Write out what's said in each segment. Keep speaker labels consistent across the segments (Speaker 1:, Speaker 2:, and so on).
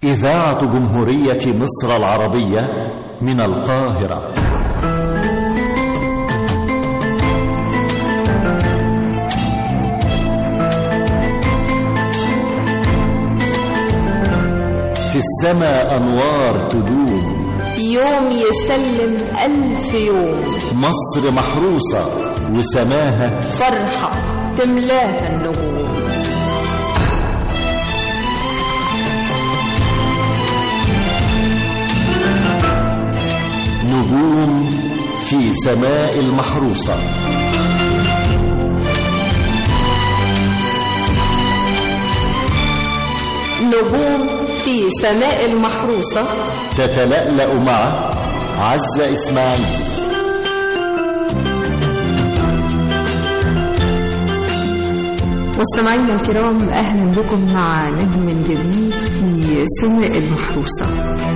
Speaker 1: إذاعة جمهورية مصر العربية من القاهرة في السماء أنوار تدوم
Speaker 2: يوم يسلم ألف يوم
Speaker 1: مصر محروسة وسماها
Speaker 2: فرحة تملاها النجوم
Speaker 1: نجوم في سماء المحروسة
Speaker 2: نجوم في سماء المحروسة
Speaker 1: تتلألأ مع عزة إسماعيل
Speaker 3: مستمعينا الكرام اهلا بكم مع نجم جديد في سماء المحروسه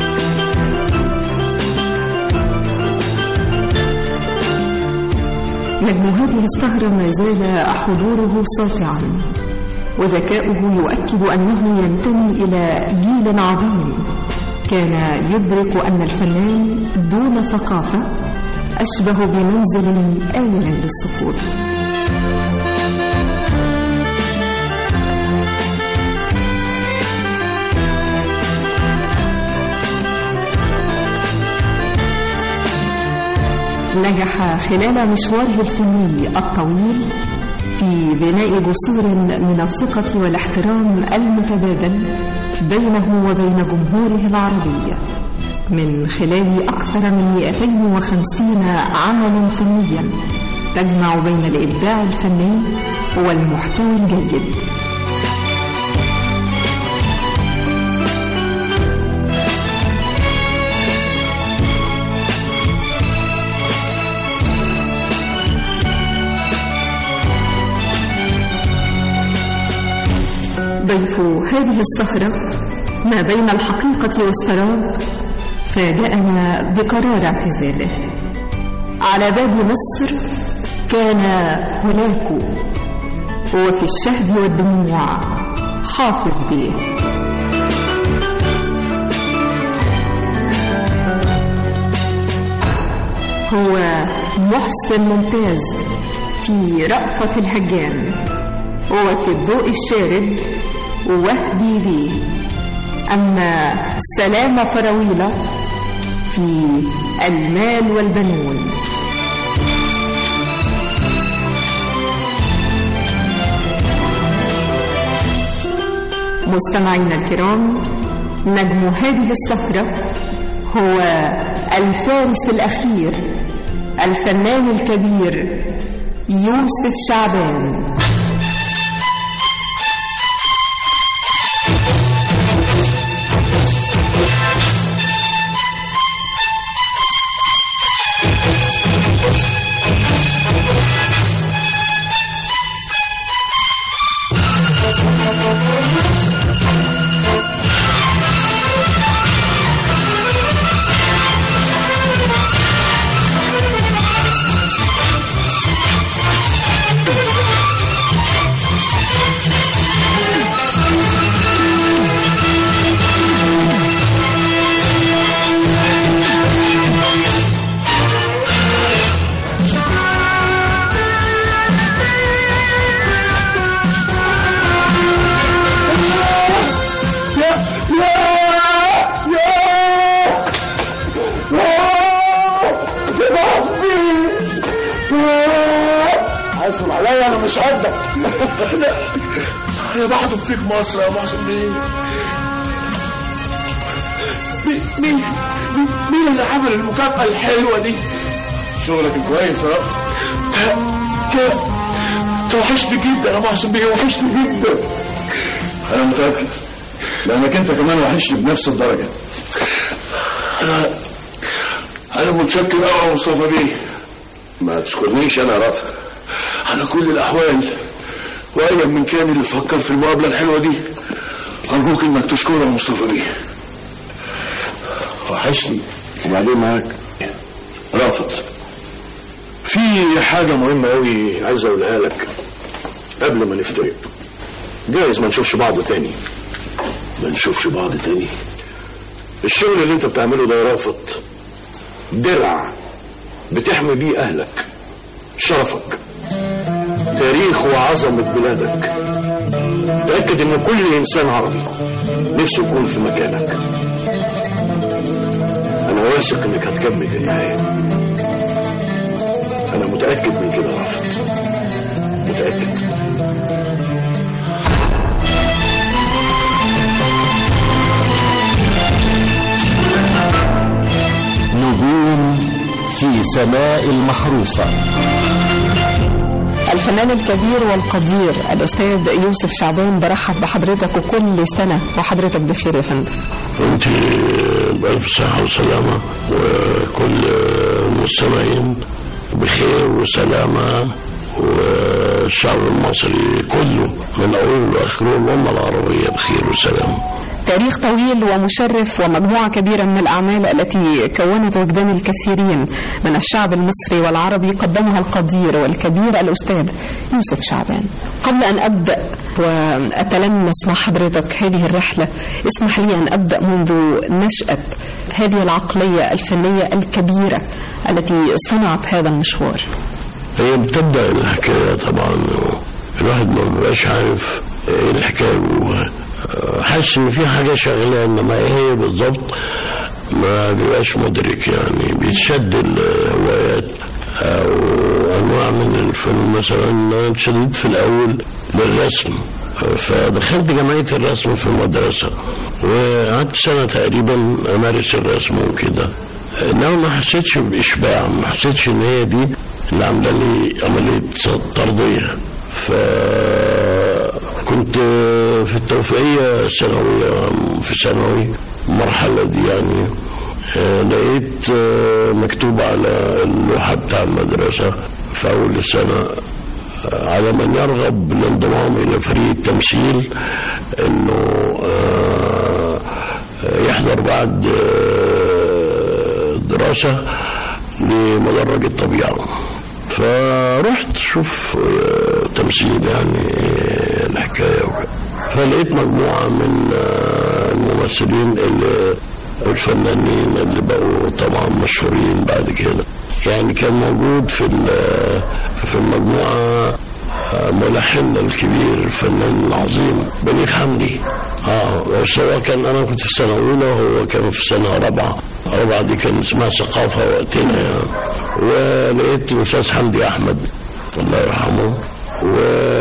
Speaker 3: نجم هذه السهرة ما زال حضوره ساطعا وذكاؤه يؤكد أنه ينتمي إلى جيل عظيم كان يدرك أن الفنان دون ثقافة أشبه بمنزل آيل للسقوط نجح خلال مشواره الفني الطويل في بناء جسور من الثقة والاحترام المتبادل بينه وبين جمهوره العربي من خلال أكثر من 250 عملا فنيا تجمع بين الإبداع الفني والمحتوى الجيد ضيف هذه السهرة ما بين الحقيقة والسراب فاجأنا بقرار اعتزاله على باب مصر كان هناك وفي الشهد والدموع حافظ بيه هو محسن ممتاز في رأفة الهجان وفي الضوء الشارد وهبي بيه أما سلامة فراويلة في المال والبنون مستمعينا الكرام نجم هذه السهرة هو الفارس الأخير الفنان الكبير يوسف شعبان
Speaker 4: حاسب عليا انا مش قدك انا بحضن فيك مصر يا محسن بيه مين مين مين اللي عمل المكافأة الحلوة دي؟
Speaker 5: شغلك كويس ها
Speaker 4: كده توحشني جدا يا محسن بيه وحشني جدا
Speaker 5: انا متاكد لانك انت كمان وحشني بنفس الدرجه
Speaker 4: انا انا متشكر قوي يا مصطفى بيه
Speaker 5: ما تشكرنيش انا يا رافع
Speaker 4: على كل الاحوال وايام من كان اللي فكر في المقابله الحلوه دي ارجوك انك تشكره يا مصطفى بيه
Speaker 5: وحشني وبعدين معاك
Speaker 4: رافض في حاجة مهمة أوي عايز أقولها لك قبل ما نفترق جايز ما نشوفش بعض تاني ما نشوفش بعض تاني
Speaker 5: الشغل اللي انت بتعمله ده يا رافت درع بتحمي بيه اهلك شرفك تاريخ وعظمة بلادك تأكد ان كل انسان عربي نفسه يكون في مكانك انا واثق انك هتكمل للنهاية انا متأكد من كده يا رافت متأكد
Speaker 1: نجوم في سماء المحروسة
Speaker 3: الفنان الكبير والقدير الأستاذ يوسف شعبان برحب بحضرتك وكل سنة وحضرتك بخير يا فندم
Speaker 6: وانت بألف صحة وسلامة وكل المستمعين بخير وسلامة والشعب المصري كله من أوله لآخره والأمة العربية بخير وسلام
Speaker 3: تاريخ طويل ومشرف ومجموعة كبيرة من الأعمال التي كونت وجدان الكثيرين من الشعب المصري والعربي قدمها القدير والكبير الأستاذ يوسف شعبان قبل أن أبدأ وأتلمس مع حضرتك هذه الرحلة اسمح لي أن أبدأ منذ نشأة هذه العقلية الفنية الكبيرة التي صنعت هذا المشوار
Speaker 6: هي بتبدأ الحكاية طبعا الواحد ما بيبقاش عارف ايه الحكاية جوه حاسس ان في حاجة شغلة انما ايه هي بالظبط ما بيبقاش مدرك يعني بيتشد الهوايات او انواع من الفنون مثلا انا اتشددت في الاول للرسم فدخلت جمعية الرسم في المدرسة وقعدت سنة تقريبا امارس الرسم وكده انما ما حسيتش باشباع ما حسيتش ان هي دي اللي عامله لي عمليه ترضيه فكنت في التوفيقيه الثانويه في ثانوي المرحله دي يعني لقيت مكتوب على اللوحه بتاع المدرسه في اول السنه على من يرغب الانضمام الى فريق التمثيل انه يحضر بعد دراسه لمدرج الطبيعه فرحت شوف تمثيل يعني الحكايه وكده فلقيت مجموعه من الممثلين اللي والفنانين اللي بقوا طبعا مشهورين بعد كده يعني كان موجود في في المجموعه ملحننا الكبير الفنان العظيم بليغ حمدي اه بس هو كان انا كنت في السنه الاولى وهو كان في السنه رابعه رابعه دي كان اسمها ثقافه وقتنا يعني ولقيت الاستاذ حمدي احمد الله يرحمه و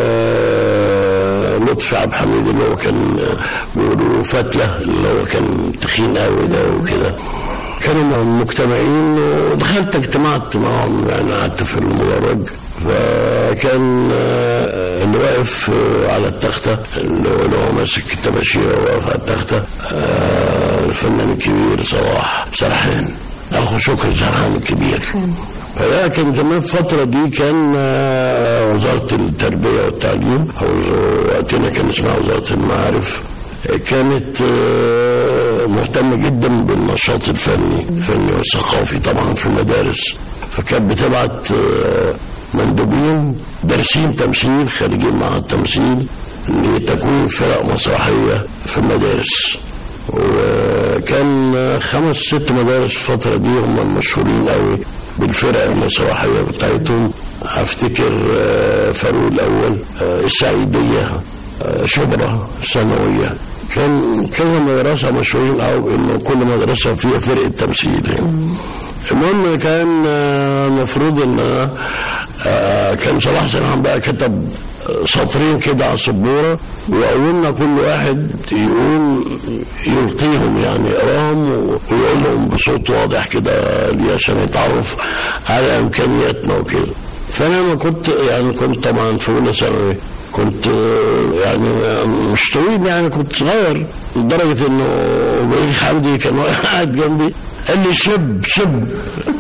Speaker 6: لطفي عبد الحميد اللي هو كان بيقولوا فتله اللي هو كان تخين قوي ده وكده كانوا مجتمعين ودخلت اجتمعت معهم يعني قعدت في المدرج فكان اللي واقف على التختة اللي هو ماسك التباشيرة واقف على التختة الفنان الكبير صلاح سرحان أخو شكري سرحان الكبير فده كان زمان الفترة دي كان وزارة التربية والتعليم أو وقتنا كان اسمها وزارة المعارف كانت مهتمة جدا بالنشاط الفني الفني والثقافي طبعا في المدارس فكانت بتبعت مندوبين دارسين تمثيل خارجين مع التمثيل لتكوين فرق مسرحية في المدارس وكان خمس ست مدارس الفترة دي هم المشهورين قوي بالفرق المسرحية بتاعتهم افتكر فاروق الاول السعيدية شبرا ثانوية كان كذا مدرسة مشهورين قوي انه كل مدرسة فيها فرقة تمثيل يعني. المهم كان المفروض ان كان صلاح سلام بقى كتب سطرين كده على السبوره وقولنا كل واحد يقول يلقيهم يعني يقراهم ويقول لهم بصوت واضح كده عشان يتعرف على امكانياتنا وكده فانا ما كنت يعني كنت طبعا في اولى ثانوي كنت يعني مش طويل يعني كنت صغير لدرجة انه بليغ حمدي كان قاعد جنبي قال لي شب شب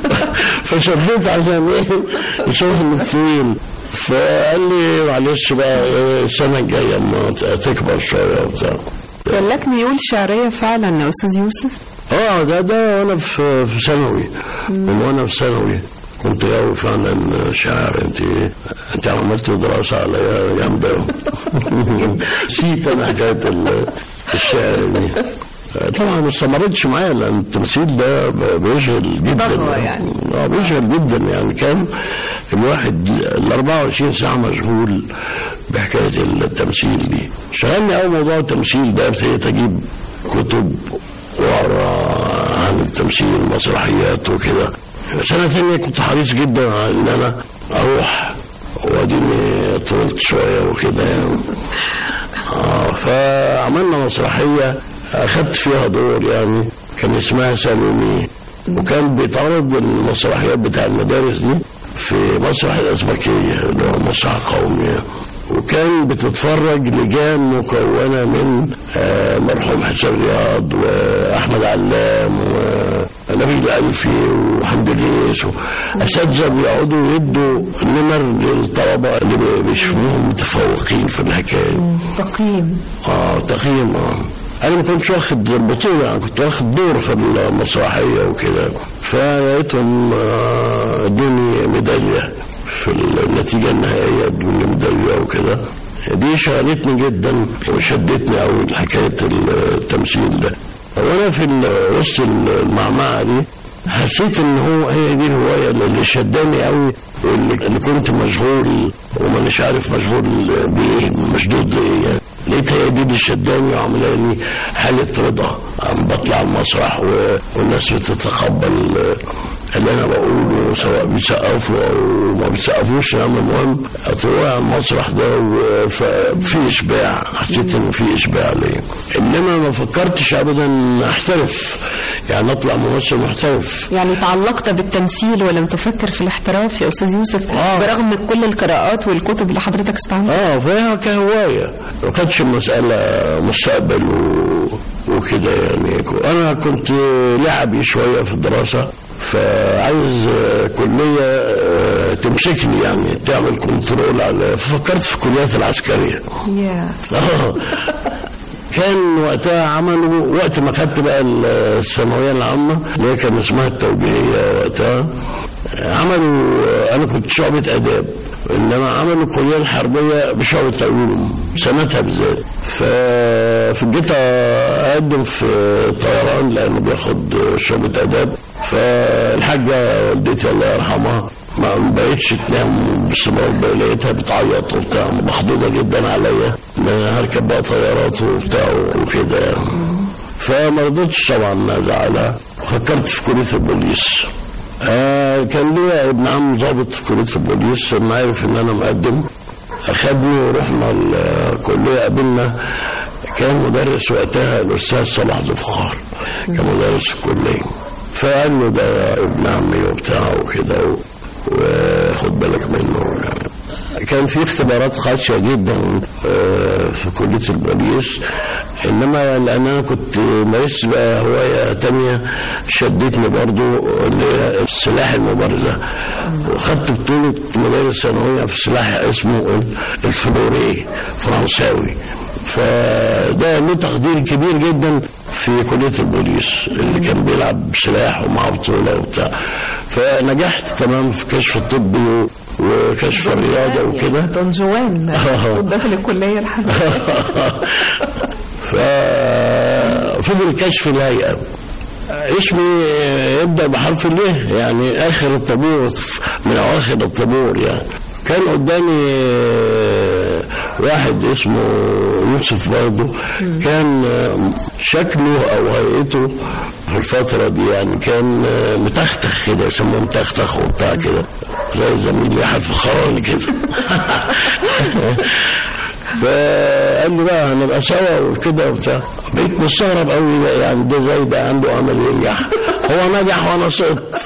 Speaker 6: فشبيت عشان ايه يشوف انه طويل فقال لي معلش بقى السنة الجاية اما تكبر شوية وبتاع
Speaker 3: ولكني يقول شعرية فعلا يا أستاذ يوسف
Speaker 6: اه ده ده وانا في في ثانوي من وانا في ثانوي كنت غاوي فعلا شاعر انت انت عملت دراسه عليا جامده نسيت انا حكايه الشعر دي طبعا ما استمرتش معايا لان التمثيل ده ب- بيشغل جدا
Speaker 3: ضغط يعني.
Speaker 6: اه بيشغل جدا يعني كان الواحد ال 24 ساعه مشغول بحكايه التمثيل دي شغلني اول موضوع التمثيل ده ابتديت اجيب كتب واقرا عن التمثيل المسرحيات وكده سنه ثانيه كنت حريص جدا على ان انا اروح واديني طولت شويه وكده يعني آه فعملنا مسرحية أخدت فيها دور يعني كان اسمها سالوني وكان بيتعرض المسرحيات بتاع المدارس دي في مسرح الأسبكية اللي هو مسرح قومي وكان بتتفرج لجان مكونة من آه، مرحوم حسين رياض وأحمد علام ونبيل ألفي وحمد الليث أساتذة بيقعدوا يدوا نمر للطلبة اللي بيشوفوهم متفوقين في الحكاية
Speaker 3: تقييم
Speaker 6: اه تقييم اه انا ما كنتش واخد البطوله يعني كنت واخد دور في المسرحيه وكده فلقيتهم آه، ادوني ميداليه في النتيجه النهائيه ادوني ميداليه وكده دي شغلتني جدا وشدتني قوي حكايه التمثيل ده وانا في ال- وسط المعمعه دي حسيت ان هو هي دي الهوايه اللي شداني قوي واللي اللي كنت مشغول ومانيش عارف مشغول بايه مشدود بايه يعني. لقيت هي دي اللي شداني وعامله لي حاله رضا عم بطلع المسرح و- والناس بتتقبل اللي انا بقوله سواء بيسقفوا او ما بيسقفوش يعني المهم طلوع المسرح ده وفي اشباع حسيت انه في اشباع ليا انما ما فكرتش ابدا احترف يعني اطلع ممثل محترف
Speaker 3: يعني تعلقت بالتمثيل ولم تفكر في الاحتراف يا استاذ يوسف
Speaker 6: آه.
Speaker 3: برغم كل القراءات والكتب اللي حضرتك استعملتها
Speaker 6: اه فهي كهوايه ما كانتش المساله مستقبل و... وكده يعني انا كنت لعبي شويه في الدراسه فعايز آه، كليه آه، تمسكني يعني تعمل كنترول على ففكرت في الكليات العسكريه
Speaker 3: يا
Speaker 6: آه. كان وقتها عملوا وقت ما خدت بقى الثانويه العامه اللي هي كان اسمها التوجيهيه وقتها عملوا انا كنت شعبة اداب انما عملوا الكليه الحربيه بشعبة علوم سنتها بالذات ف جيت اقدم في طيران لانه بياخد شعبة اداب فالحاجه والدتي الله يرحمها ما بقتش تنام باستمرار لقيتها بتعيط وبتاع مخضوضه جدا عليا ان انا هركب بقى طيارات وبتاع وكده يعني. فما رضيتش طبعا ازعلها فكرت في كليه البوليس آه كان ليا ابن عم ضابط في كليه البوليس لما عرف ان انا مقدم اخدني ورحنا الكليه قابلنا كان مدرس وقتها الاستاذ صلاح ذوالفقار كان مدرس في الكليه فقال له ده ابن عمي وبتاع وكده و- وخد بالك منه يعني كان في اختبارات قاسية جدا آه، في كلية البوليس انما لان انا كنت مارست بقى هواية تانية شدتني برضو اللي هي السلاح المبارزة وخدت بطولة مدارس ثانوية في سلاح اسمه الفلوري فرنساوي فده له تقدير كبير جدا في كلية البوليس اللي كان بيلعب سلاح ومعه بطولة وبتاع فنجحت تمام في كشف الطبي و- وكشف الرياضة وكده
Speaker 3: دون جوان
Speaker 6: آه.
Speaker 3: داخل الكليه الحربيه
Speaker 6: ففضل كشف الهيئة اسمي يبدأ بحرف ال يعني آخر الطابور من أواخر الطابور يعني كان قدامي واحد اسمه يوسف برضه كان شكله أو هيئته في الفترة دي يعني كان متختخ كده يسموه متختخ وبتاع كده زي زميلي أحد فخراني كده فقال لي بقى هنبقى سوا وكده وبتاع بقيت مستغرب قوي بقى يعني ده زي ده عنده امل ينجح هو نجح وانا سقطت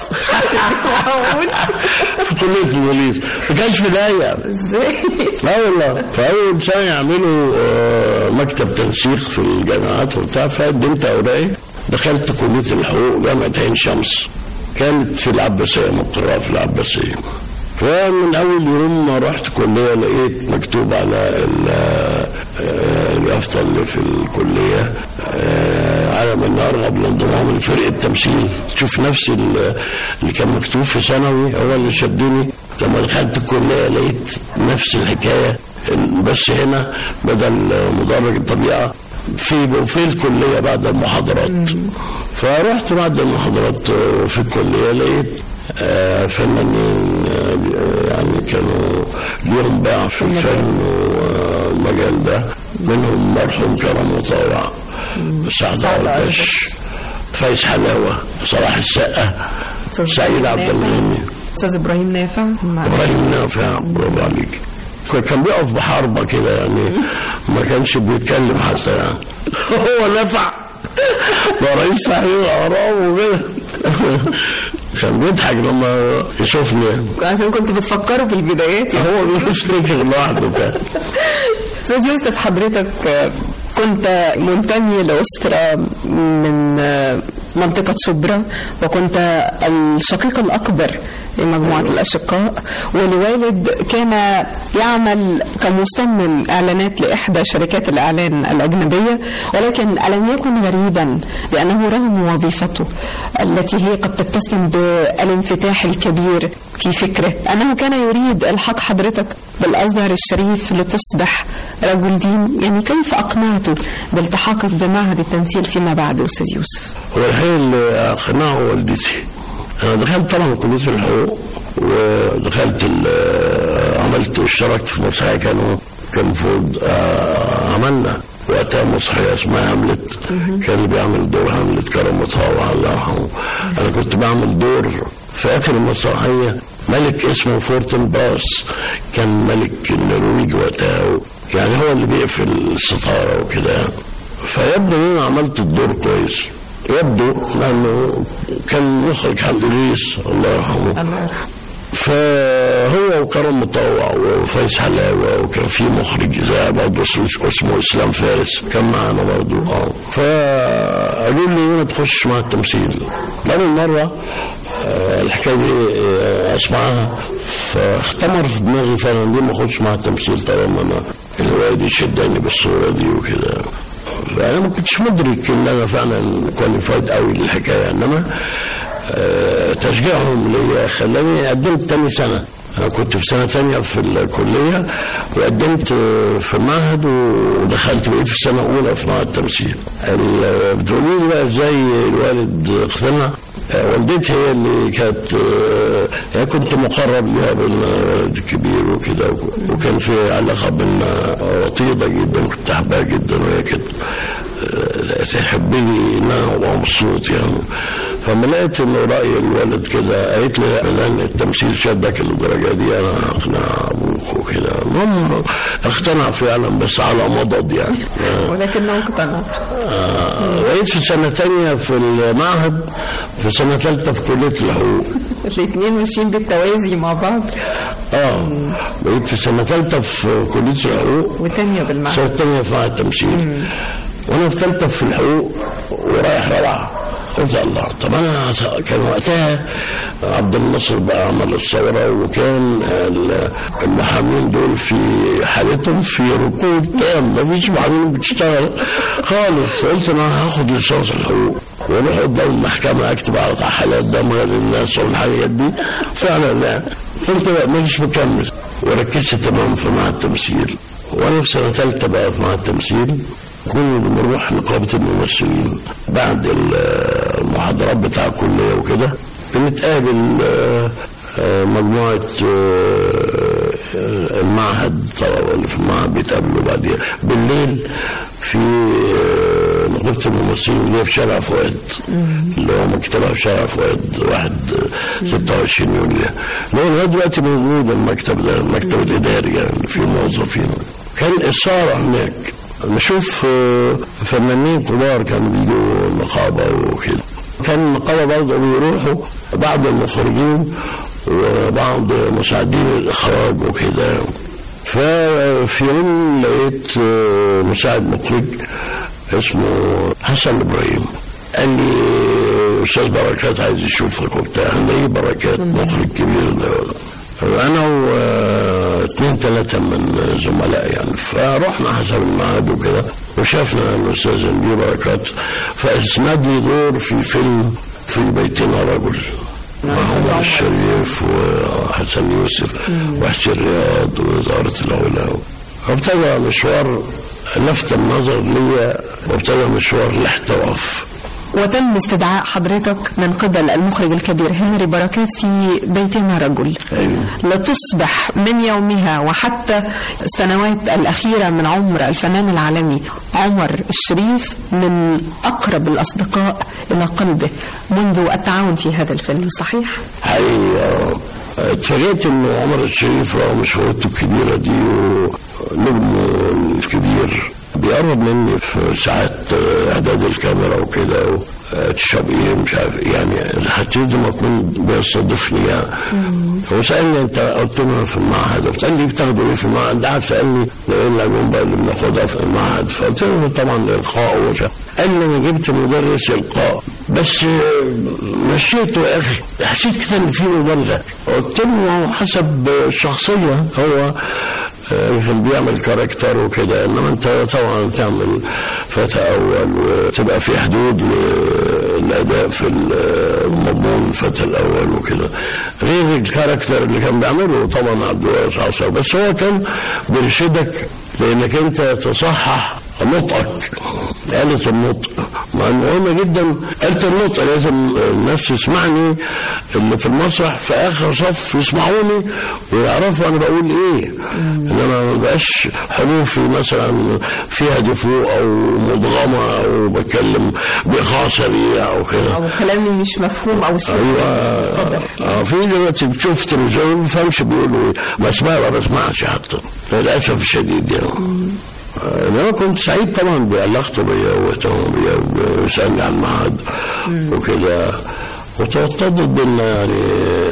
Speaker 6: في كليه البوليس ما كانش في داهيه
Speaker 3: ازاي
Speaker 6: لا والله فاول سنه يعملوا آه، مكتب تنسيق في الجامعات وبتاع فقدمت اوراقي دخلت كليه الحقوق جامعه عين شمس كانت في العباسيه مقرها في العباسيه فمن اول يوم ما رحت كليه لقيت مكتوب على ال- آه، اليافطه اللي في الكليه آه، على من ارغب الانضمام لفرقه تمثيل تشوف نفس ال- اللي كان مكتوب في ثانوي هو اللي شدني لما دخلت الكليه لقيت نفس الحكايه بس هنا بدل مدرج الطبيعه في في الكليه بعد المحاضرات فرحت بعد المحاضرات آه، في الكليه لقيت آه، فنانين آه، يعني كانوا ليهم باع في الفن والمجال ده منهم مرحوم كرم مطاوع سعد عربش فايز حلاوه صلاح السقا سعيد عبد الغني
Speaker 3: استاذ ابراهيم نافع مع-
Speaker 6: ابراهيم نافع برافو عليك كان بيقف بحربة كده يعني ما كانش بيتكلم حتى يعني هو نفع ده رئيس تحرير الاهرام وكده كان بيضحك لما يشوفني يعني.
Speaker 3: عشان كنت بتفكروا في البدايات يعني.
Speaker 6: هو بيفتكر لوحده كده
Speaker 3: استاذ يوسف حضرتك آه، كنت منتمي لأسرة من آه، منطقة شبرا وكنت الشقيق الأكبر لمجموعة الأشقاء ولوالد كان يعمل كمصمم إعلانات لإحدى شركات الإعلان الأجنبية ولكن ألم يكن غريبا لأنه رغم وظيفته التي هي قد تتسم بالانفتاح الكبير في فكره أنه كان يريد إلحاق حضرتك بالأزهر الشريف لتصبح رجل دين يعني كيف أقنعته بالتحاقك بمعهد التمثيل فيما بعد أستاذ يوسف
Speaker 6: هو الحقيقة اللي أقنعه والدتي أنا دخلت طبعا كلية الحقوق ودخلت ال- عملت اشتركت في مسرحية كانوا كان المفروض آه، عملنا وقتها مسرحية اسمها هاملت كان اللي بيعمل دور هاملت كرم مطاوع الله يرحمه أنا كنت بعمل دور في آخر المسرحية ملك اسمه فورتن باس كان ملك النرويج وقتها يعني هو اللي بيقفل الستارة وكده يعني. فيبدو ان انا عملت الدور كويس يبدو لانه كان مخرج حمد ادريس الله يرحمه فهو وكرم مطوع وفايز حلاوه وكان في مخرج اذاعي برضه اسمه اسمه اسلام فارس كان معانا برضه اه فقالوا لي ما تخش مع التمثيل اول مره آه، الحكايه دي آه، اسمعها فاختمر في دماغي فعلا ليه ما اخش مع التمثيل طالما انا الوالد يشدني بالصوره دي وكده فانا ما كنتش مدرك ان انا فعلا كواليفايد قوي للحكايه انما آه، تشجيعهم ليا خلاني قدمت تاني سنه انا كنت في سنه تانية في الكليه وقدمت آه، في المعهد ودخلت بقيت في سنه اولى في معهد التمثيل ال- بتقولي لي بقى ازاي الوالد اقتنع آه، والدتي هي اللي كانت آه، هي كنت مقرب ليها بالولد الكبير وكده وك- وكان في علاقه بينا وطيده جدا كنت احبها جدا وهي كانت آه، تحبني ان انا ابقى مبسوط يعني فلما لقيت انه راي الولد كده قالت لي لا، لان التمثيل شدك للدرجه دي انا اقنع ابوك وكده المهم اقتنع فعلا بس على مضض يعني آه.
Speaker 3: ولكنه اقتنع
Speaker 6: آه، بقيت في سنة تانية في المعهد في سنة ثالثة في كلية الحقوق
Speaker 3: الاثنين ماشيين بالتوازي مع بعض
Speaker 6: اه بقيت في سنة ثالثة في كلية الحقوق
Speaker 3: وتانية بالمعنى
Speaker 6: سنة تانية في معهد التمثيل وانا في ثالثة في الحقوق ورايح رابعة قلت الله طب انا كان وقتها عبد الناصر بقى عمل الثورة وكان ال- المحامين دول في حالتهم في ركود تام مفيش محامين بتشتغل خالص قلت انا هاخد ليسانس الحقوق واروح قدام المحكمة اكتب على حالات دمغة للناس والحاجات دي فعلا لا قلت لا مش مكمل وركزت تمام في معهد التمثيل وانا في سنة ثالثة بقى في معهد التمثيل كنا بنروح نقابة الممثلين بعد ال- المحاضرات بتاع الكلية وكده بنتقابل آه، آه، مجموعة آه، آه، المعهد طبعا اللي في المعهد بيتقابلوا بعدين بالليل في آه، نقابة الممثلين اللي هي في شارع فؤاد اللي هو مكتبها في شارع فؤاد واحد آه، 26 يونيو اللي هو لغاية دلوقتي موجود المكتب ده المكتب الإداري يعني في موظفين كان إثارة هناك نشوف آه، فنانين كبار كانوا بيجوا النقابة وكده كان النقابة برضه بيروحوا بعض المخرجين وبعض مساعدين الإخراج وكده ففي يوم لقيت آه، مساعد مخرج اسمه حسن إبراهيم قال لي أستاذ بركات عايز يشوفك وبتاع أنا إيه بركات مخرج كبير ده انا واثنين ثلاثه من زملائي يعني فرحنا حسب الميعاد وكده وشافنا الاستاذ نبيل بركات فاسند لي دور في فيلم في بيتنا رجل مع عمر الشريف وحسن يوسف وحسين رياض ووزارة العلا فابتدى مشوار لفت النظر ليا وابتدى مشوار الاحتراف
Speaker 3: وتم استدعاء حضرتك من قبل المخرج الكبير هنري بركات في بيتنا رجل
Speaker 6: أيوة.
Speaker 3: لتصبح من يومها وحتى السنوات الأخيرة من عمر الفنان العالمي عمر الشريف من أقرب الأصدقاء إلى قلبه منذ التعاون في هذا الفيلم صحيح؟
Speaker 6: حقيقة اتفاجئت ان عمر الشريف رغم شهرته الكبيرة دي ونجمه الكبير بيقرب مني في ساعات اعداد الكاميرا وكده تشرب ايه مش عارف إيه. يعني حسيت ما اكون بيستضيفني يعني فسالني انت قلت له أنا في المعهد قال لي بتاخدوا ايه في المعهد قعد سالني ايه العلوم بقى اللي بناخدها في المعهد فقلت له طبعا القاء وش قال لي انا جبت مدرس القاء بس مشيته يا اخي حسيت كده ان في مبالغه قلت له حسب الشخصيه هو كان بيعمل كاركتر وكده انما انت طبعا تعمل فتى اول وتبقى في حدود للاداء في المضمون الفتى الاول وكده غير الكاركتر اللي كان بيعمله طبعا عبد الوهاب عصر بس هو كان بيرشدك لانك انت تصحح نطقك آلة النطق مع مهمة جدا آلة النطق لازم الناس تسمعني اللي في المسرح في آخر صف يسمعوني ويعرفوا أنا بقول إيه إنما ما بقاش حروفي مثلا فيها دفوع أو مضغمة أو بتكلم بإيقاع سريع أو كده
Speaker 3: أو كلامي مش مفهوم أو
Speaker 6: ايوه اه في دلوقتي بتشوف تلفزيون ما بفهمش بيقولوا ايه بسمع ما بسمعش حتى للاسف الشديد يعني انا كنت سعيد طبعا بعلاقته بيا واهتمامه بيا ويسالني عن المعهد وكده وتوطدت بينا يعني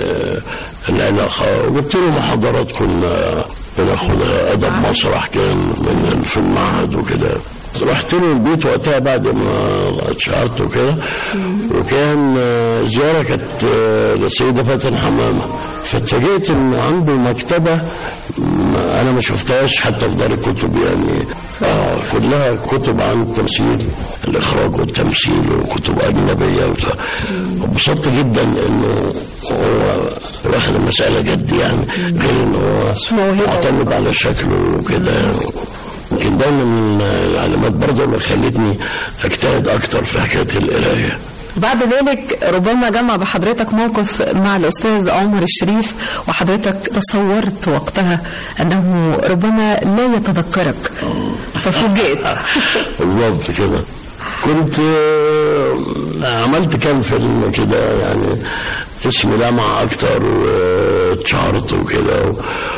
Speaker 6: العلاقه وجبت له محاضرات كنا بناخدها ادب مسرح كان من في المعهد وكده رحت له البيت وقتها بعد ما اتشهرت وكده وكان زيارة كانت للسيدة فاتن حمامة فاتفاجئت ان عنده مكتبة انا ما شفتهاش حتى في دار الكتب يعني آه كلها كتب عن التمثيل الاخراج والتمثيل وكتب اجنبية وانبسطت جدا انه هو واخد المسألة جد يعني غير انه هو معتمد على شكله وكده يعني يمكن دايما من العلامات برضه اللي خلتني اجتهد اكتر في حكايه القرايه
Speaker 3: بعد ذلك ربما جمع بحضرتك موقف مع الأستاذ عمر الشريف وحضرتك تصورت وقتها أنه ربما لا يتذكرك ففوجئت
Speaker 6: بالظبط كده كنت عملت كام فيلم كده يعني اسمي لمع أكتر واتشهرت وكده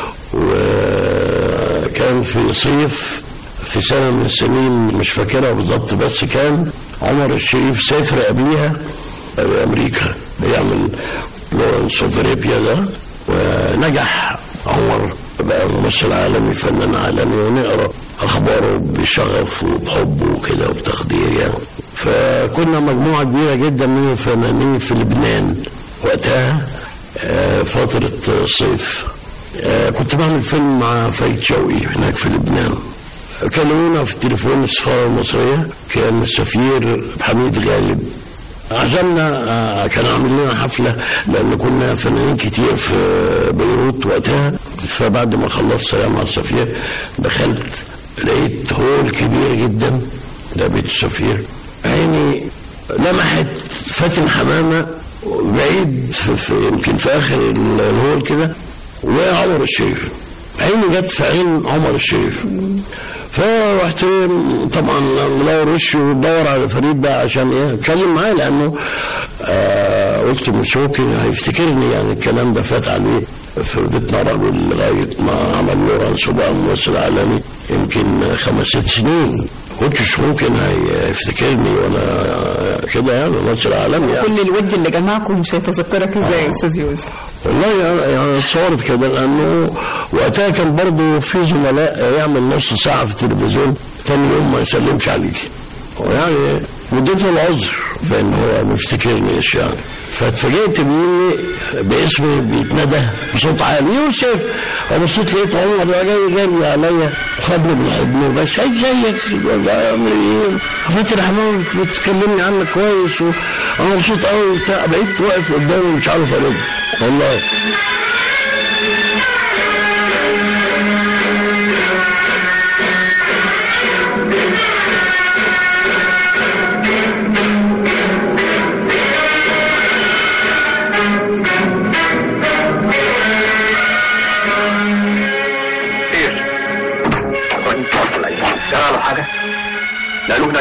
Speaker 6: وكان في صيف في سنة من السنين مش فاكرها بالظبط بس كان عمر الشريف سافر قبليها أمريكا بيعمل لورنس اوف اريبيا ده ونجح عمر بقى ممثل عالمي فنان عالمي ونقرا اخباره بشغف وبحب وكده وبتقدير يعني فكنا مجموعه كبيره جدا من الفنانين في لبنان وقتها فتره الصيف كنت بعمل فيلم مع فريد شوقي هناك في لبنان كلمونا في التليفون السفارة المصرية كان السفير حميد غالب عزمنا كان عامل لنا حفلة لأن كنا فنانين كتير في بيروت وقتها فبعد ما خلصت سلام على السفير دخلت لقيت هول كبير جدا ده بيت السفير عيني لمحت فاتن حمامة بعيد في في يمكن في آخر الهول كده وعمر الشريف عيني جت في عين عمر الشريف فرحت طبعا مدور وشي وبدور على فريد بقى عشان ايه اتكلم معاه لانه آه قلت مش ممكن هيفتكرني يعني الكلام ده فات عليه في بيتنا رجل لغايه ما عمل لورانس وبقى ممثل عالمي يمكن خمس ست سنين كنتش ممكن هيفتكرني وانا كده يعني ممثل عالمي يعني
Speaker 3: كل الود اللي جمعكم مش هيتذكرك ازاي يا استاذ يوسف
Speaker 6: والله يعني اتصورت كده لانه وقتها كان برضه في زملاء يعمل نص ساعه في التلفزيون تاني يوم ما يسلمش عليكي ويعني اديته العذر فان هو مفتكرني ايش يعني فاتفاجئت باني باسمي بيتندى بصوت عالي يوسف وبصيت لقيت عمر بقى جاي جري عليا خدني بالحضن بس اي زيك عامل ايه فاتن حمام بتكلمني عنك كويس وانا مبسوط قوي وبتاع بقيت واقف قدامي مش عارف ارد والله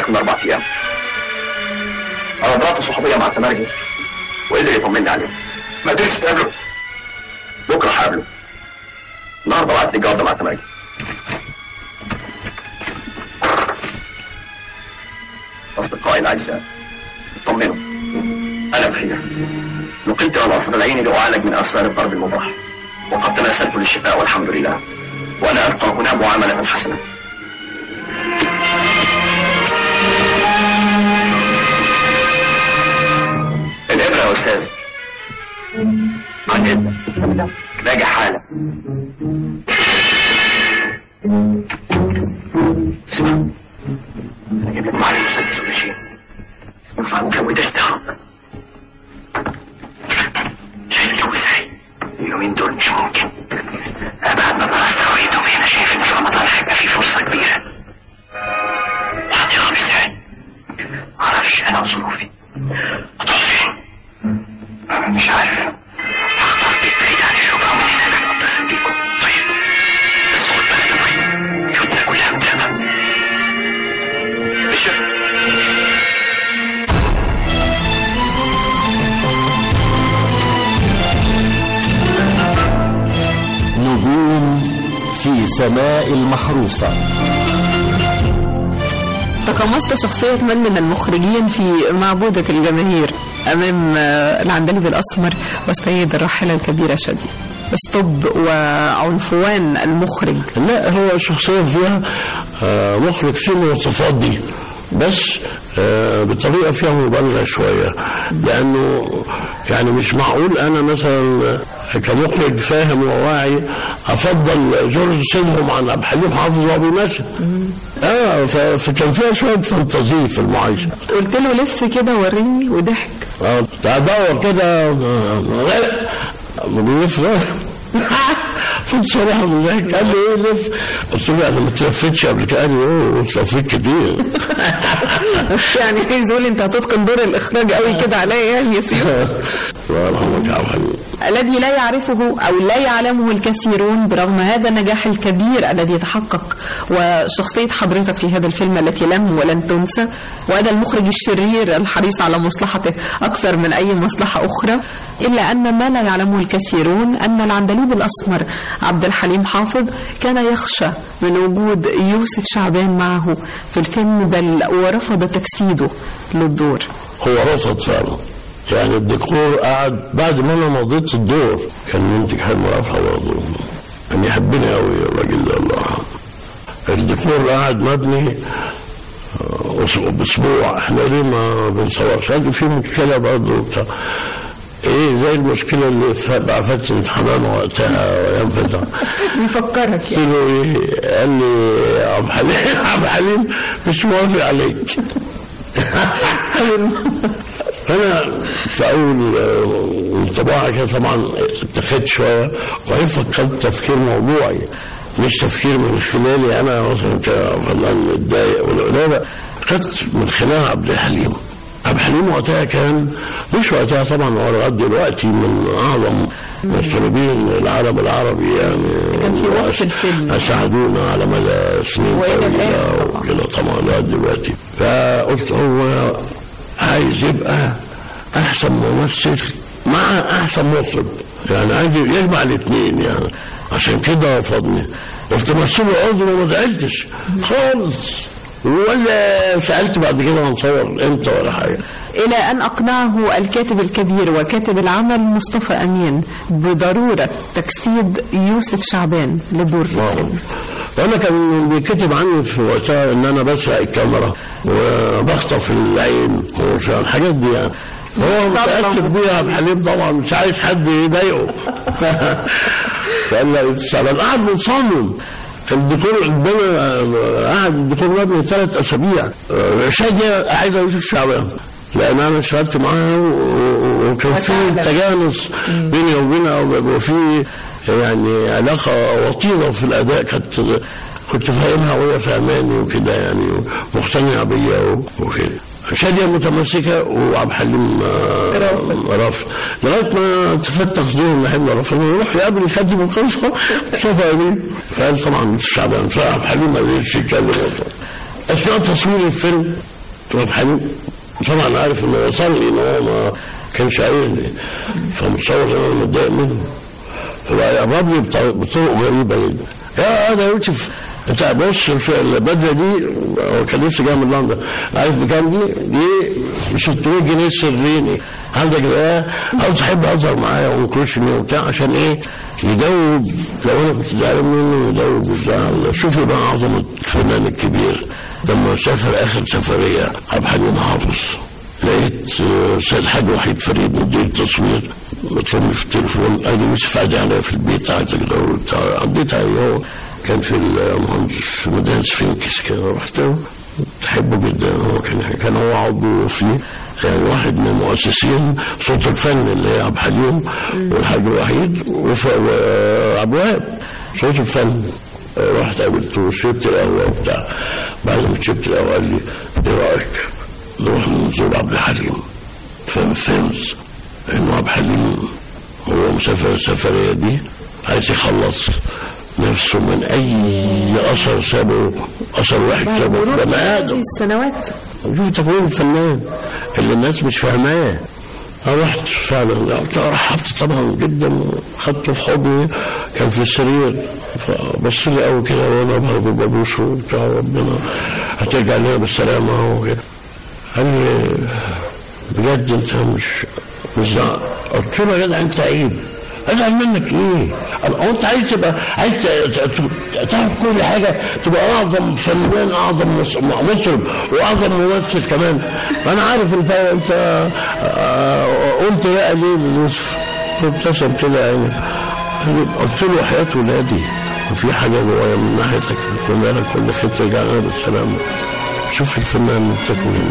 Speaker 7: هناك من اربع ايام انا ضربت صحوبيه مع التمرجي وقدر يطمني عليه ما قدرتش تقابله بكره هقابله النهارده بعت لي جواب مع التمرجي اصدقائي الاعزاء طمنوا انا بخير نقلت الى القصر العيني لاعالج من اثار الضرب المباح وقد تناسلت للشفاء والحمد لله وانا القى هنا معامله حسنه الابره يا استاذ عن اذنك راجع حالا اسمع انا جايب لك معلم مسدس ولا شيء ينفع مكودات تهرب شايف الجو ازاي اليومين دول مش ممكن ابعد ما بقى استوعبهم هنا شايف ان في رمضان هيبقى في فرصه كبيره وهتهرب ازاي معرفش انا وظروفي هتروح فين مش عارف هختار بيت بعيد عن الشبهه ومن هناك اتصل بيكم طيب بس خد بالك يا طيب شفتها كلها متابعه بشر
Speaker 1: نجوم في سماء المحروسة
Speaker 3: تقمصت شخصية من من المخرجين في معبودة الجماهير أمام آه، العندليب الأسمر والسيدة الراحلة الكبيرة شادية اسطب وعنفوان المخرج
Speaker 6: لا هو شخصية فيها آه، مخرج فيه المواصفات دي بس آه، بطريقة فيها مبالغة شوية لأنه يعني مش معقول أنا مثلا كمخرج فاهم وواعي أفضل جورج سيدهم عن عبد الحليم حافظ وهو بيمثل اه ف- فكان فيها شوية فانتازية في المعايشة
Speaker 3: قلت له لف كده وريني وضحك
Speaker 6: اه ادور كده غير بيلف فقلت صراحة من ذلك قال لي ايه لف قلت له انا ما اتلفتش قبل كده قال لي اوه اتلفيت كتير
Speaker 3: يعني عايز يقول انت هتتقن دور الاخراج قوي كده عليا يعني يا سيدي
Speaker 6: الله يرحمك يا عبد الحليم
Speaker 3: الذي لا يعرفه أو لا يعلمه الكثيرون برغم هذا النجاح الكبير الذي تحقق وشخصية حضرتك في هذا الفيلم التي لم ولن تنسى وهذا المخرج الشرير الحريص على مصلحته أكثر من أي مصلحة أخرى إلا أن ما لا يعلمه الكثيرون أن العندليب الأسمر عبد الحليم حافظ كان يخشى من وجود يوسف شعبان معه في الفيلم بل ورفض تجسيده للدور
Speaker 6: هو رفض فعلا يعني الدكتور قعد بعد ما انا مضيت الدور كان منتج حلم رفع برضه كان يحبني قوي الراجل ده الله يرحمه. الدكتور قعد مبني آه، أس- باسبوع احنا ليه ما بنصورش قال في مشكله برضه وبتاع ايه زي المشكله اللي في مع فتن حمام وقتها وايام فتن
Speaker 3: بيفكرك
Speaker 6: قلت له ايه قال لي يا عبد الحليم عبد الحليم مش موافق عليك انا في اول آه، انطباع كده طبعا اتخذت شويه وبعدين فكرت تفكير موضوعي مش تفكير من خلالي انا مثلا كفنان متضايق ولا لا لا خدت من خلال عبد الحليم عبد الحليم وقتها كان مش وقتها طبعا هو لغايه دلوقتي من اعظم مطربين العالم العربي يعني
Speaker 3: كان في وقت الفيلم.
Speaker 6: اساعدونا على مدى سنين
Speaker 3: وإلى الآن
Speaker 6: طويله
Speaker 3: طبعاً.
Speaker 6: وكده طبعا لغايه دلوقتي فقلت هو عايز يبقى احسن ممثل مع احسن مطرب يعني عايز يجمع الاثنين يعني عشان كده رفضني قلت مثله عذر وما زعلتش خالص ولا سالت بعد كده هنصور امتى ولا حاجه
Speaker 3: إلى أن أقنعه الكاتب الكبير وكاتب العمل مصطفى أمين بضرورة تجسيد يوسف شعبان للدور في الفيلم
Speaker 6: وانا كان بيكتب عني في وقتها ان انا بسرق الكاميرا وبخطف العين والحاجات دي يعني هو متأسف بيها عبد الحليم طبعا مش عايز حد يضايقه فقال لي شعبان قعد مصمم الدكتور البنا قعد الدكتور مبني ثلاث اسابيع شادية عايزه يوسف شعبان لان انا اشتغلت معاها و- و- وكان في تجانس بيني وبينها وفي يعني علاقه وطيده في الاداء كانت كنت فاهمها وهي فاهماني وكده يعني مقتنعه بيا و- وكده شادية متمسكة وعبد الحليم آه، رافض لغاية ما تفتح ظهور محمد رافض يروح يقابل يخدم القصة شوف أمين فقال طبعا مش شعبان فعبد الحليم ما قدرش يتكلم أثناء تصوير الفيلم عبد الحليم طبعا عارف انه وصل لي ان هو ما كانش عايزني فمتصور ان انا متضايق منه فبقى يقرب لي بط- بطرق غريبه جدا يا انا يوسف انت بص الف- البدله دي هو كان لسه جاي من لندن عارف بكام دي؟ دي 600 جنيه سريني عندك بقى عاوز احب اظهر معايا وانكروشني وبتاع عشان ايه؟ يدوب لو انا كنت زعلان منه يدوب الزعل شوفوا بقى عظمه الفنان الكبير لما سافر اخر سفريه عبد الحليم حافظ لقيت آه، سيد حاج وحيد فريد مدير تصوير بتكلم في التليفون قال لي يوسف عادي عليا في البيت عايزك ادور بتاع عديت عليه هو كان في المهندس في مدينه سفنكس كده رحت له بحبه جدا هو كان كان هو عضو فيه يعني واحد من مؤسسين صوت الفن اللي هي عبد الحليم والحاج وحيد وف- وعبد الوهاب صوت الفن آه، رحت قابلته وشربت القهوه وبتاع بعد ما شربت القهوه قال لي ايه رايك؟ نروح نزور عبد الحليم ففهمت انه عبد الحليم هو مسافر السفرية دي عايز يخلص نفسه من اي اثر سابه اثر واحد
Speaker 3: بعد
Speaker 6: سابه في
Speaker 3: مرور
Speaker 6: بني
Speaker 3: هذه
Speaker 6: ادم
Speaker 3: السنوات
Speaker 6: شوف تكوين الفنان اللي الناس مش فاهماه أنا رحت فعلا قلت له رحبت طبعا جدا خدته في حضني كان في السرير فبص لي قوي كده وانا برضه ببوسه وبتاع ربنا هترجع لنا بالسلامه وكده قال لي بجد انت مش مش زعل قلت له يا جدع انت عيب ازعل منك ايه؟ قال هو انت عايز تبقى عايز ت- ت- ت- تعرف كل حاجه تبقى اعظم فنان اعظم مص- مطرب واعظم ممثل كمان فانا عارف انت انت آه، قلت يا ليه ليوسف ابتسم كده يعني قلت له حياه ولادي وفي حاجه جوايا من ناحيتك اتمنى لك كل خير ترجع لنا بالسلامه شوف الفنان التكوين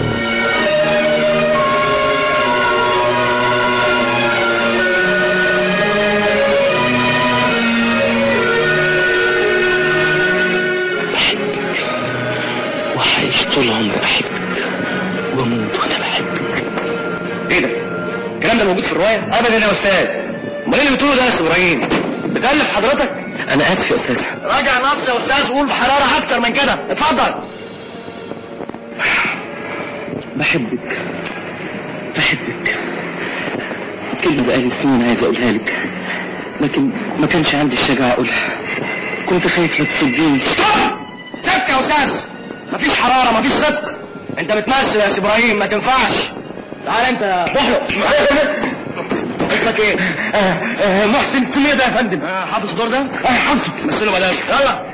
Speaker 7: وحعيش طول عمري بحبك واموت وانا بحبك ايه ده؟ الكلام ده موجود في الرواية؟ ابدا يا استاذ امال ايه اللي بتقوله ده يا استاذ ابراهيم؟ بتألف حضرتك؟ انا اسف يا استاذ راجع نص يا استاذ وقول بحرارة اكتر من كده اتفضل بحبك بحبك كلمة بقالي سنين عايز اقولها لك لكن ما كانش عندي الشجاعة اقولها كنت خايف لا تصديني سكت يا استاذ مفيش حرارة مفيش صدق انت بتمثل يا سي ابراهيم ما تنفعش تعال انت بحلق اسمك ايه؟ محسن سمير ده يا فندم حافظ الدور ده؟ اه حافظه مثله بلاش يلا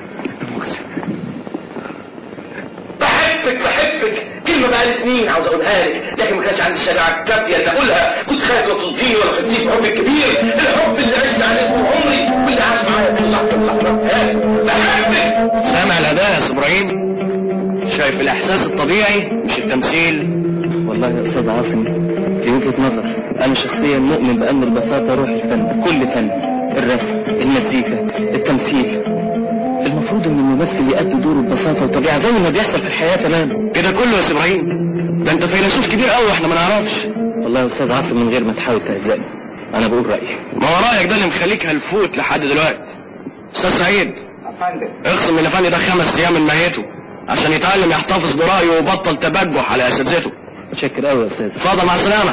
Speaker 7: بحبك بحبك كلمة بقالي سنين عاوز اقولها لك لكن ما كانش عندي الشجاعة الكافية اللي اقولها كنت خايف لا تصدقيني ولا تحسيش بحب الكبير الحب اللي عشت عليه طول عمري واللي عاش معايا كل لحظة لحظة بحبك سامع الأداء يا ابراهيم شايف الإحساس الطبيعي مش التمثيل
Speaker 8: والله يا أستاذ عاصم في وجهة نظر أنا شخصيا مؤمن بأن البساطة روح الفن كل فن الرسم المزيكا التمثيل المفروض ان الممثل يأدي دوره ببساطة وطبيعة زي ما بيحصل في الحياة تمام
Speaker 7: كده كله يا ابراهيم ده انت فيلسوف كبير قوي واحنا ما نعرفش
Speaker 8: والله يا أستاذ عاصم من غير ما تحاول تهزقني أنا بقول رأيي
Speaker 7: ما هو رايك ده اللي مخليك هلفوت لحد دلوقتي استاذ سعيد اخصم من الفني ده خمس ايام من ميته عشان يتعلم يحتفظ برايه ويبطل تبجح على اساتذته
Speaker 8: متشكر قوي يا أستاذ
Speaker 7: اتفضل مع السلامه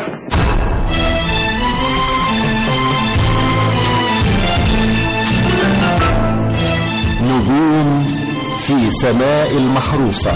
Speaker 1: نجوم في سماء المحروسة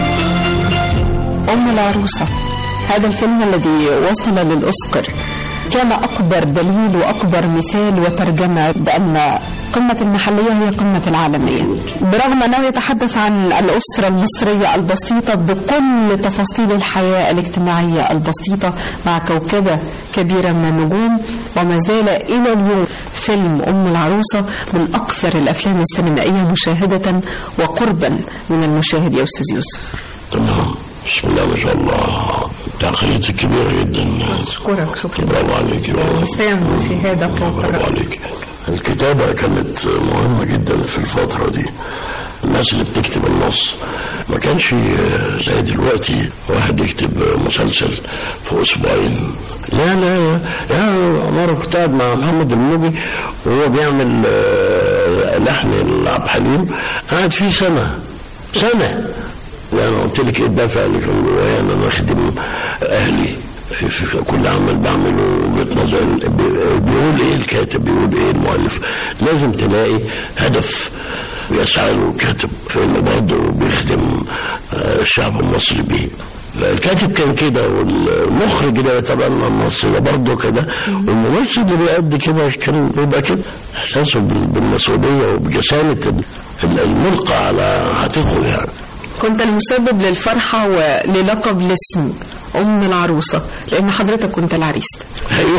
Speaker 3: أم العروسة هذا الفيلم الذي وصل للأوسكار كان أكبر دليل وأكبر مثال وترجمة بأن قمة المحلية هي قمة العالمية برغم أنه يتحدث عن الأسرة المصرية البسيطة بكل تفاصيل الحياة الاجتماعية البسيطة مع كوكبة كبيرة من النجوم وما زال إلى اليوم فيلم أم العروسة من أكثر الأفلام السينمائية مشاهدة وقربا من المشاهد يا أستاذ يوسف
Speaker 6: تمام بسم الله ما شاء الله تأخيرتك كبيرة جدا
Speaker 3: أشكرك شكرا
Speaker 6: برافو عليك
Speaker 3: مستمع مشاهدة فوق
Speaker 6: برافو
Speaker 3: الرأس
Speaker 6: عليك الكتابة كانت مهمة جدا في الفترة دي الناس اللي بتكتب النص ما كانش زي دلوقتي واحد يكتب مسلسل في اسبوعين لا لا يا مرة كنت قاعد مع محمد الموجي وهو بيعمل آه، لحن لعبد الحليم قعد فيه سنة سنة لأن قلت لك إيه الدافع اللي كان جوايا إن أنا أخدم أهلي في, في, في كل عمل بعمله وجهة نظر بي- بيقول إيه الكاتب بيقول إيه المؤلف لازم تلاقي هدف بيسعى له الكاتب فإنه برضه بيخدم آه، الشعب المصري بيه الكاتب كان كده والمخرج اللي يتبنى النص ده برضه كده والممثل اللي بيأدي كده كان بيبقى كده احساسه بال- بالمسؤوليه وبجسامه ال- ال- الملقى على عاتقه يعني
Speaker 3: كنت المسبب للفرحة وللقب الاسم أم العروسة لأن حضرتك كنت العريس
Speaker 6: ايوه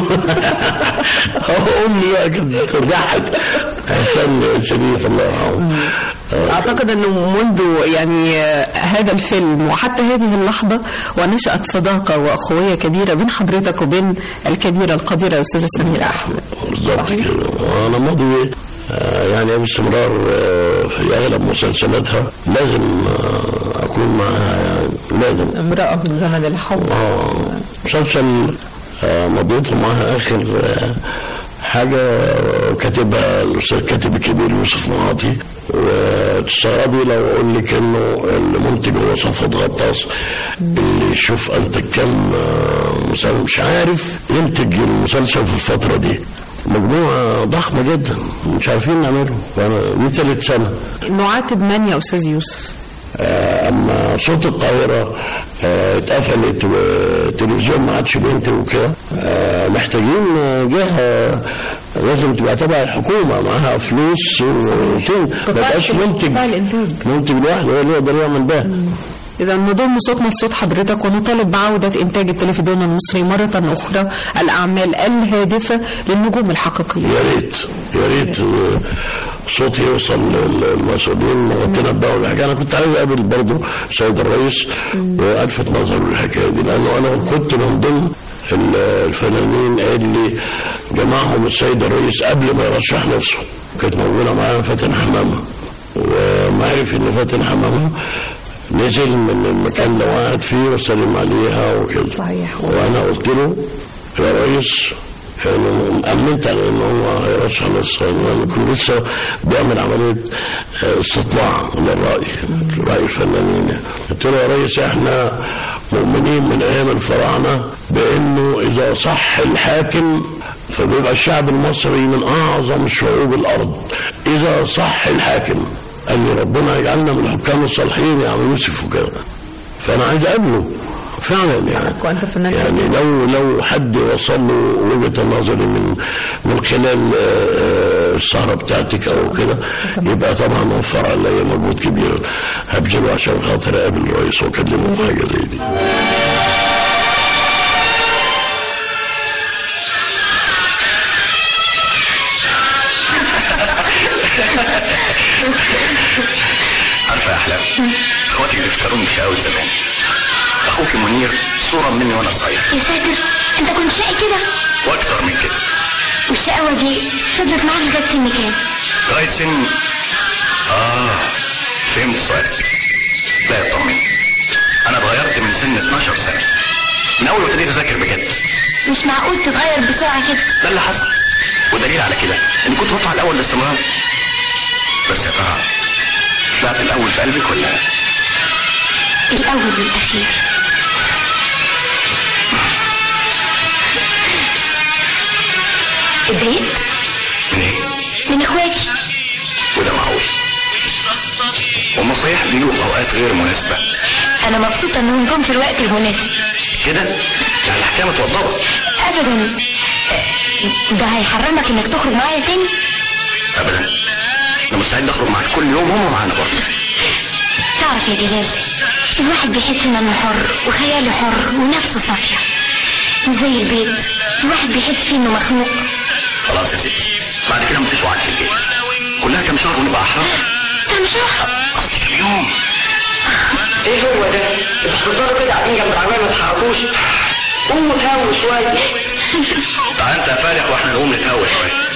Speaker 6: هو امي بقى كانت بتضحك عشان شريف الله يرحمه
Speaker 3: أعتقد أنه منذ يعني آه، هذا الفيلم وحتى هذه اللحظة ونشأت صداقة وأخوية كبيرة بين حضرتك وبين الكبيرة القديرة الأستاذة سميرة أحمد
Speaker 6: بالظبط كده وانا ماضي آه، يعني باستمرار آه، في اغلب مسلسلاتها لازم آه، اكون معها يعني لازم
Speaker 3: امرأة من زمن الحب
Speaker 6: اه مسلسل آه، مضيته معاها اخر آه، حاجة آه، كاتبها الأستاذ الكاتب الكبير يوسف معاطي وتستغربي لو أقول لك إنه المنتج هو صفوت غطاس اللي يشوف أنت كم آه، مسلسل مش عارف ينتج المسلسل في الفترة دي مجموعة ضخمة جدا مش عارفين نعمله فأنا دي ثالث سنة
Speaker 3: نعاتب من يا أستاذ يوسف
Speaker 6: آه، اما صوت القاهره آه، اتقفلت والتلفزيون ما عادش بينتج وكده آه، محتاجين آه، جهه لازم تبقى تبع الحكومه معاها فلوس وتن ما بقاش منتج
Speaker 3: قطاع الإنتاج
Speaker 6: منتج لوحده هو اللي يقدر يعمل ده
Speaker 3: إذا نضم صوتنا لصوت حضرتك ونطالب بعودة إنتاج التلفزيون المصري مرة أخرى الأعمال الهادفة للنجوم الحقيقية
Speaker 6: يا ريت يا ريت آه، صوتي يوصل للمسؤولين وتنبهوا الحكايه انا كنت عايز اقابل برضه السيد الرئيس والفت نظره للحكايه دي لانه انا كنت من ضمن ال- الفنانين اللي جمعهم السيد الرئيس قبل ما يرشح نفسه كانت موجوده معايا فاتن حمامه وما عرف ان فاتن حمامه نزل من المكان اللي قاعد فيه وسلم عليها وكده
Speaker 3: صحيح.
Speaker 6: وانا قلت له يا ريس يعني أمنت على إن هو هيرشح نفسه يعني كنت لسه بيعمل عملية آه، استطلاع للرأي رأي الفنانين يعني. قلت له يا ريس إحنا مؤمنين من أيام الفراعنة بأنه إذا صح الحاكم فبيبقى الشعب المصري من أعظم شعوب الأرض إذا صح الحاكم قال لي ربنا يجعلنا من الحكام الصالحين يا عم يوسف وكده فأنا عايز أقابله فعلا يعني
Speaker 3: وأنت فنان
Speaker 6: يعني لو لو حد وصل له وجهه نظري من من خلال آه، آه، السهره بتاعتك او كده يبقى طبعا وفر عليا مجهود كبير هبذله عشان خاطر اقابل الرئيس واكلمه في حاجه زي دي
Speaker 7: عارفه يا احلام اخواتي بيفتكروني شقاوي زمان اخوك منير صوره مني وانا صغير
Speaker 9: يا ساتر انت كنت شقي كده
Speaker 7: واكتر من كده
Speaker 9: والشقاوة دي فضلت معاك لغاية سن كام؟
Speaker 7: لغايه سن اه فهمت سؤالك لا يطمني انا اتغيرت من سن 12 سنه من اول ما ابتديت اذاكر بجد
Speaker 9: مش معقول تتغير بسرعة كده
Speaker 7: ده اللي حصل ودليل على كده اني كنت بطلع الاول باستمرار بس يا ترى طلعت الاول في قلبك ولا
Speaker 9: الأول والأخير اتضايقت
Speaker 7: من ايه
Speaker 9: من اخواتي
Speaker 7: وده معقول هما صحيح بيجوا في اوقات غير مناسبه
Speaker 9: انا مبسوطة انهم جم في الوقت المناسب
Speaker 7: كده يعني الحكايه متوضبه
Speaker 9: ابدا ده هيحرمك انك تخرج معايا تاني
Speaker 7: ابدا انا مستعد اخرج معاك كل يوم هما معانا برضه
Speaker 9: تعرف يا جلال الواحد بيحس انه حر وخياله حر ونفسه صافية مش زي البيت الواحد بيحس فيه انه مخنوق
Speaker 7: خلاص يا ستي بعد كده مفيش وعد في البيت كلها كام شهر ونبقى احرار
Speaker 9: كم شهر
Speaker 7: قصدي كام يوم
Speaker 10: ايه هو ده؟ انتوا بتفضلوا كده قاعدين جنب العربيه ما تتحركوش قوموا تهووا شويه
Speaker 7: تعال انت يا فالح واحنا نقوم نتهوى شويه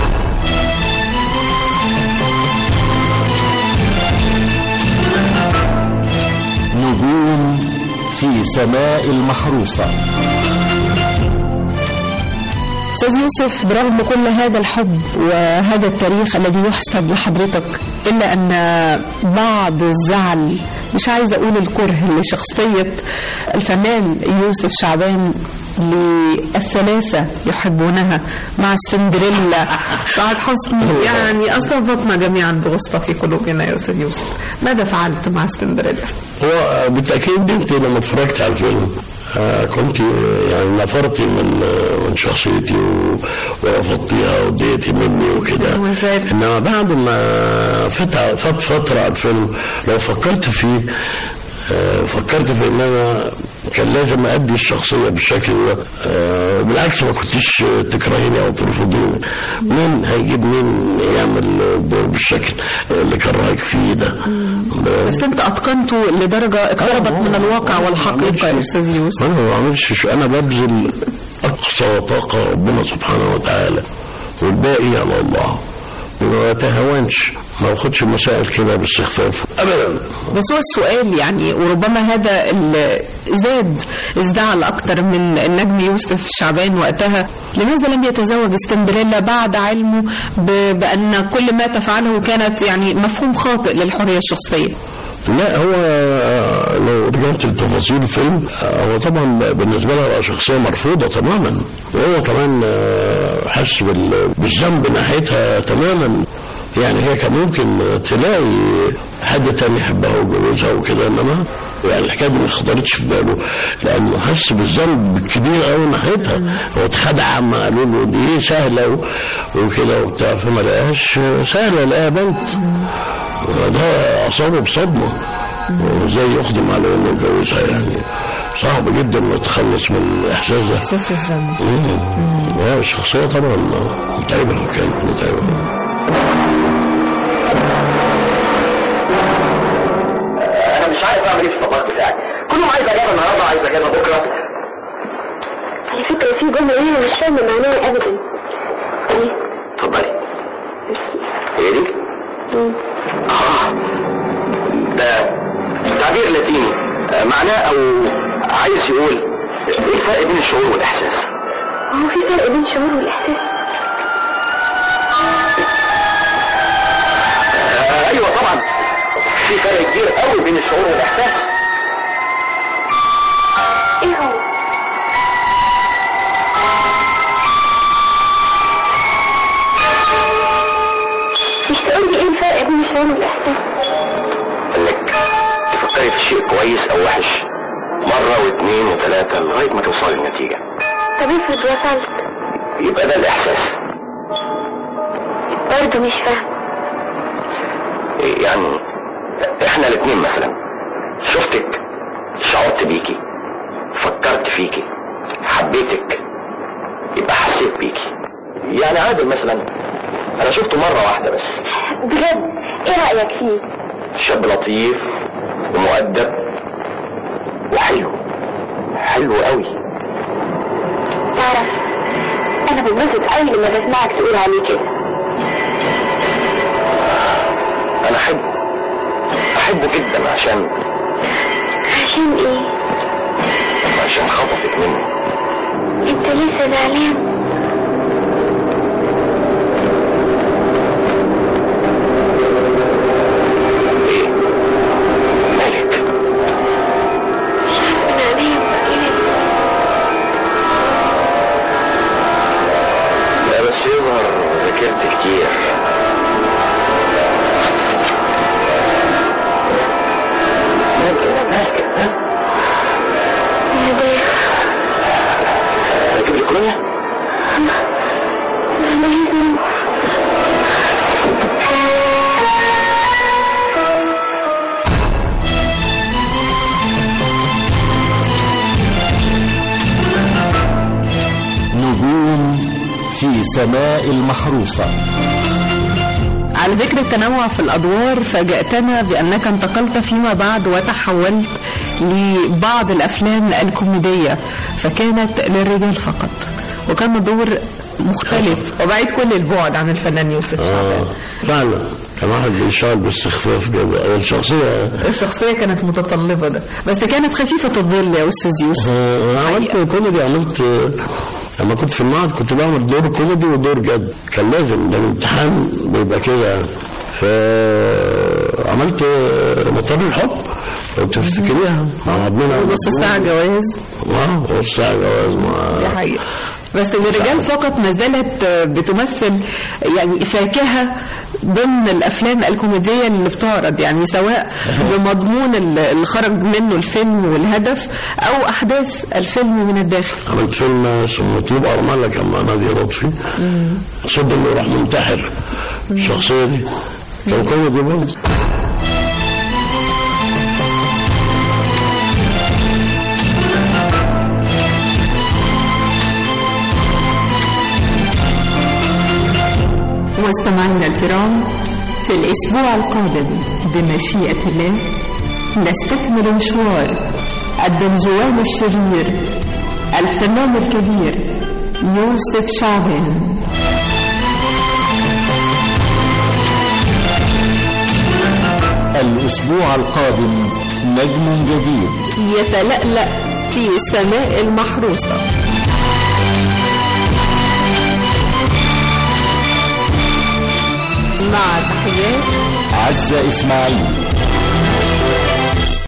Speaker 1: نجوم في سماء المحروسة
Speaker 3: أستاذ يوسف برغم كل هذا الحب وهذا التاريخ الذي يحسب لحضرتك إلا أن بعض الزعل مش عايزة أقول الكره لشخصية الفنان يوسف شعبان للثلاثة يحبونها مع السندريلا سعاد حسني يعني أصلا فاطمة جميعا بغصة في قلوبنا يا أستاذ يوسف ماذا فعلت مع السندريلا؟
Speaker 6: هو بالتأكيد أنت لما اتفرجت على الفيلم آه، كنت يعني نفرتي من آه، من شخصيتي و- ورفضتيها وضيتي مني وكده انما بعد ما فات فات فتره على الفيلم لو فكرت فيه آه، فكرت في ان انا كان لازم ادي الشخصيه بالشكل ده آه، بالعكس ما كنتش تكرهيني او ترفضيني مين هيجيب مين يعمل الدور بالشكل اللي كان رايك فيه ده
Speaker 3: بس أنت أتقنته لدرجة اقتربت من الواقع والحقيقة يا أستاذ يوسف
Speaker 6: انا ما بعملش شو انا ببذل اقصى طاقه ربنا سبحانه وتعالى والباقي على الله وما بتهاونش ما باخدش المسائل كده باستخفاف ابدا
Speaker 3: بس هو السؤال يعني وربما هذا ال- زاد ازدعل اكتر من النجم يوسف شعبان وقتها لماذا لم يتزوج استندريلا بعد علمه ب- بان كل ما تفعله كانت يعني مفهوم خاطئ للحريه الشخصيه
Speaker 6: لا هو آه، لو رجعت لتفاصيل الفيلم آه، هو طبعا بالنسبه له شخصيه مرفوضه تماما وهو كمان آه، حس بال- بالذنب ناحيتها تماما يعني هي كان ممكن تلاقي حد تاني يحبها ويتجوزها وكده انما يعني الحكايه دي ما خطرتش في باله لانه حس بالذنب الكبير قوي ناحيتها هو اتخدع ما قالوا له دي سهله و- وكده وبتاع فما لقاش سهله لقاها بنت ده أصابه بصدمة وازاي يقدم على انه يتجوزها يعني صعب جدا انه يتخلص من الاحساس ده
Speaker 3: احساس الذنب
Speaker 6: مم. لا الشخصية طبعا متعبة كانت متعبة
Speaker 7: انا مش عارف اعمل ايه في الطباخ بتاعي كلهم عايز اجابه النهارده عايز اجابه بكره
Speaker 9: على فكرة في جملة هنا مش فاهمة معناها أبدا إيه؟
Speaker 7: اتفضلي
Speaker 9: ميرسي.
Speaker 7: هي دي
Speaker 9: مم.
Speaker 7: اه ده تعبير لاتيني آه، معناه او عايز يقول ايه الفرق بين الشعور والاحساس
Speaker 9: هو في فرق بين الشعور والإحساس
Speaker 7: آه ايوه طبعا في فرق كبير قوي بين الشعور والاحساس
Speaker 9: إيه هو؟ مش تقول لي إيه الفرق بين الشعور والإحساس؟
Speaker 7: انك تفكري في شيء كويس او وحش مرة واثنين وثلاثة لغاية ما توصلي للنتيجة
Speaker 9: طب افرض وصلت
Speaker 7: يبقى ده الاحساس
Speaker 9: برضه مش فاهم
Speaker 7: يعني احنا الاثنين مثلا شفتك شعرت بيكي فكرت فيكي حبيتك يبقى حسيت بيكي يعني عادل مثلا انا شفته مرة واحدة بس
Speaker 9: بجد إيه رأيك فيه؟
Speaker 7: شاب لطيف ومؤدب وحلو حلو قوي
Speaker 9: تعرف أنا بنبسط أوي لما بسمعك تقول عليه كده
Speaker 7: انا احبه احبه جدا عشان
Speaker 9: عشان إيه؟
Speaker 7: عشان خطفك مني
Speaker 9: أنت لسه زعلان؟
Speaker 7: ايه مالك
Speaker 9: مش عارفة أنا ليه
Speaker 7: لا بس يظهر ذاكرت كتير مالك مالك ها؟ اجيب لك كولونيا
Speaker 1: نجوم في سماء المحروسة
Speaker 3: على ذكر التنوع في الأدوار فاجأتنا بأنك انتقلت فيما بعد وتحولت لبعض الأفلام الكوميدية فكانت للرجال فقط وكان دور مختلف وبعيد كل البعد عن الفنان يوسف شعبان
Speaker 6: آه فعلا كان واحد بيشتغل باستخفاف كده الشخصية
Speaker 3: الشخصية كانت متطلبة ده بس كانت خفيفة الظل يا أستاذ يوسف
Speaker 6: أنا عملت كوميدي عملت لما كنت في المعهد كنت بعمل دور كوميدي ودور جد كان لازم ده الامتحان بيبقى كده فعملت مطار الحب لو تفتكريها مع عبدنا
Speaker 3: نص ساعة جواز
Speaker 6: اه نص ساعة جواز مع
Speaker 3: دي حقيقة بس الرجال فقط ما زالت بتمثل يعني فاكهة ضمن الأفلام الكوميدية اللي بتعرض يعني سواء بمضمون اللي خرج منه الفيلم والهدف أو أحداث الفيلم من الداخل
Speaker 6: عملت فيلم اسمه مطلوب أرملة كان مع نادي لطفي صد انه راح منتحر الشخصية دي كان كوميدي برضه
Speaker 3: مستمعينا الكرام في الأسبوع القادم بمشيئة الله نستكمل مشوار الدنجوان الشرير الفنان الكبير يوسف شعبان
Speaker 1: الأسبوع القادم نجم جديد
Speaker 2: يتلألأ في سماء المحروسة مع تحيات
Speaker 1: عزة إسماعيل